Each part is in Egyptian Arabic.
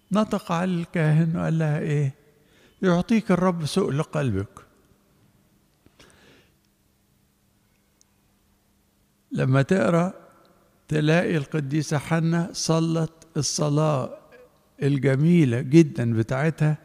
نطق على الكاهن وقال لها ايه يعطيك الرب سؤل قلبك لما تقرا تلاقي القديسة حنة صلت الصلاة الجميلة جدا بتاعتها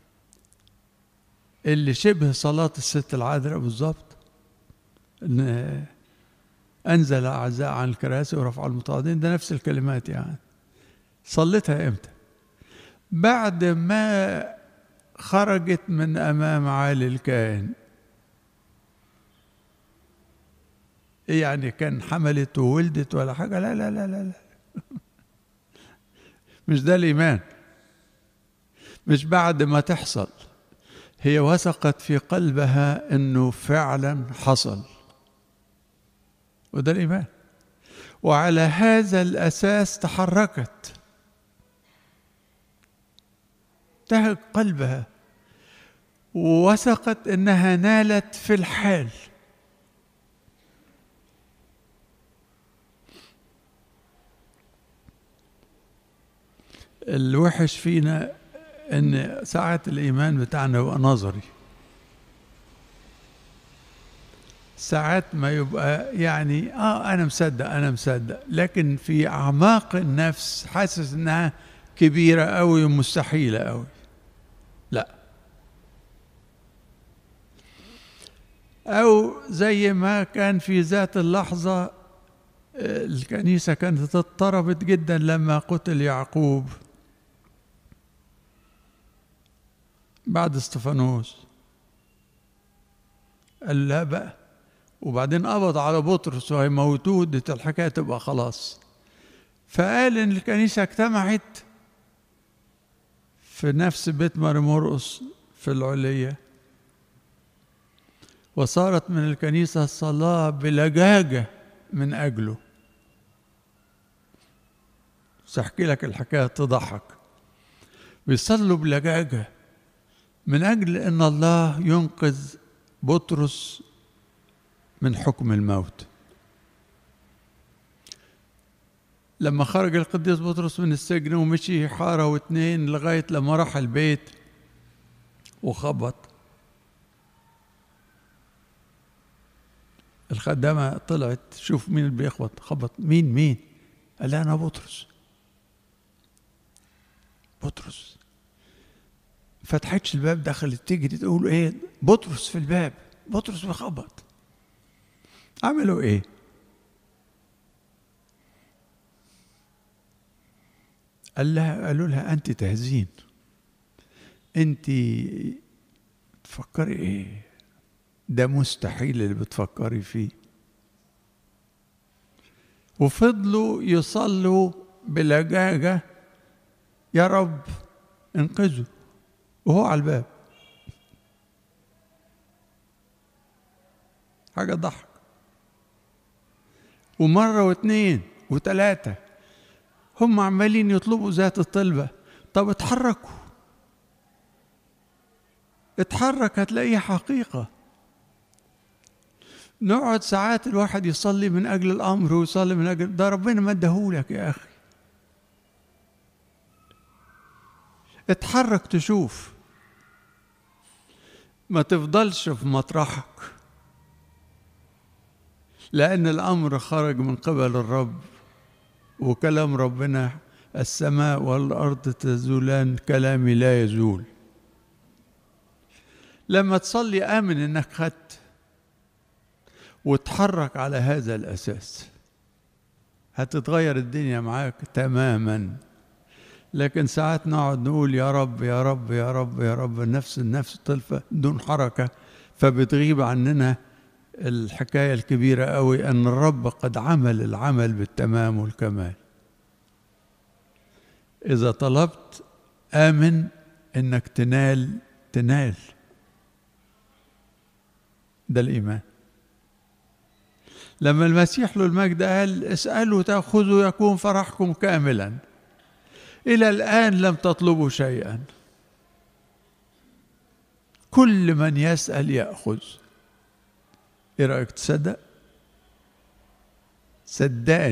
اللي شبه صلاة الست العذراء بالظبط إن أنزل أعزاء عن الكراسي ورفع المتواضعين ده نفس الكلمات يعني صليتها إمتى؟ بعد ما خرجت من أمام عالي الكاهن يعني كان حملت وولدت ولا حاجة لا لا لا لا, لا. مش ده الإيمان مش بعد ما تحصل هي وثقت في قلبها انه فعلا حصل وده الايمان وعلى هذا الاساس تحركت انتهى قلبها ووثقت انها نالت في الحال الوحش فينا ان ساعات الايمان بتاعنا يبقى نظري ساعات ما يبقى يعني اه انا مصدق انا مصدق لكن في اعماق النفس حاسس انها كبيره قوي ومستحيله قوي لا او زي ما كان في ذات اللحظه الكنيسه كانت اضطربت جدا لما قتل يعقوب بعد استفانوس قال لا بقى وبعدين قبض على بطرس وهيموتوه دي الحكايه تبقى خلاص فقال ان الكنيسه اجتمعت في نفس بيت ماري مرقس في العليه وصارت من الكنيسه الصلاه بلجاجه من اجله سأحكي لك الحكايه تضحك بيصلوا بلجاجه من اجل ان الله ينقذ بطرس من حكم الموت لما خرج القديس بطرس من السجن ومشي حاره واتنين لغايه لما راح البيت وخبط الخدامه طلعت شوف مين اللي بيخبط خبط مين مين قال لها انا بطرس بطرس فتحتش الباب دخلت تجري تقول ايه بطرس في الباب بطرس بيخبط عملوا ايه قال لها قالوا لها انت تهزين انت تفكري ايه ده مستحيل اللي بتفكري فيه وفضلوا يصلوا بلجاجة يا رب انقذه وهو على الباب حاجة تضحك ومرة واثنين وثلاثة هم عمالين يطلبوا ذات الطلبة طب اتحركوا اتحرك هتلاقيه حقيقة نقعد ساعات الواحد يصلي من أجل الأمر ويصلي من أجل ده ربنا ما اداهولك يا أخي اتحرك تشوف ما تفضلش في مطرحك لأن الأمر خرج من قبل الرب وكلام ربنا السماء والأرض تزولان كلامي لا يزول لما تصلي آمن إنك خدت وتحرك على هذا الأساس هتتغير الدنيا معاك تماما لكن ساعات نقعد نقول يا رب يا رب يا رب يا رب النفس النفس تلفى دون حركة فبتغيب عننا الحكاية الكبيرة قوي أن الرب قد عمل العمل بالتمام والكمال إذا طلبت آمن إنك تنال تنال ده الإيمان لما المسيح له المجد قال اسألوا تأخذوا يكون فرحكم كاملا إلى الآن لم تطلبوا شيئا كل من يسأل يأخذ إيه رأيك تصدق؟ صدقني